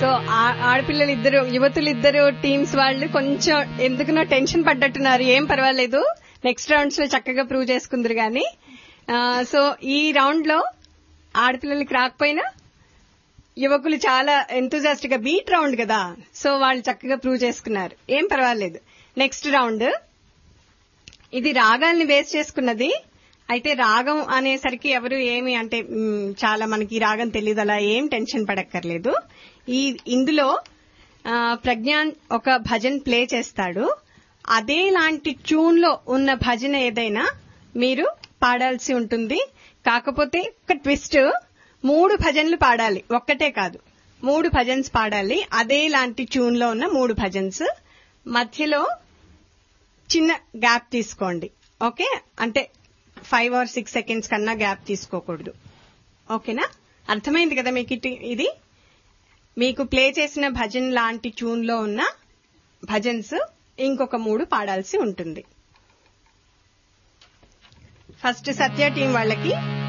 so ఆ- ఆడపిల్లలు ఇద్దరు యువతులు ఇద్దరు టీమ్స్ వాళ్ళు కొంచెం ఎందుకునో టెన్షన్ పడ్డట్టున్నారు ఏం పర్వాలేదు నెక్స్ట్ రౌండ్స్ లో చక్కగా ప్రూవ్ చేసుకుందరు గాని ఆ, సో ఈ రౌండ్ లో ఆడపిల్లలకి రాకపోయినా యువకులు చాలా ఎంతూజాస్ట్ గా బీట్ రౌండ్ కదా సో వాళ్ళు చక్కగా ప్రూవ్ చేసుకున్నారు ఏం పర్వాలేదు నెక్స్ట్ రౌండ్ ఇది రాగాల్ని బేస్ చేసుకున్నది అయితే రాగం అనేసరికి ఎవరు ఏమి అంటే మ్, చాలా మనకి ఈ రాగం తెలియదు అలా ఏం టెన్షన్ పడక్కర్లేదు ఈ ఇందులో ఆ, ప్రజ్ఞాన్ ఒక భజన్ ప్లే చేస్తాడు అదే లాంటి ట్యూన్ లో ఉన్న భజన ఏదైనా మీరు పాడాల్సి ఉంటుంది కాకపోతే ఒక ట్విస్ట్ మూడు భజన్లు పాడాలి ఒక్కటే కాదు మూడు భజన్స్ పాడాలి అదే లాంటి ట్యూన్ లో ఉన్న మూడు భజన్స్ మధ్యలో చిన్న గ్యాప్ తీసుకోండి ఓకే అంటే ఫైవ్ ఆర్ సిక్స్ సెకండ్స్ కన్నా గ్యాప్ తీసుకోకూడదు ఓకేనా అర్థమైంది కదా మీకు ఇటు- ఇది మీకు ప్లే చేసిన భజన్ లాంటి ట్యూన్ లో ఉన్న భజన్స్ ఇంకొక మూడు పాడాల్సి ఉంటుంది ఫస్ట్ సత్య టీం వాళ్ళకి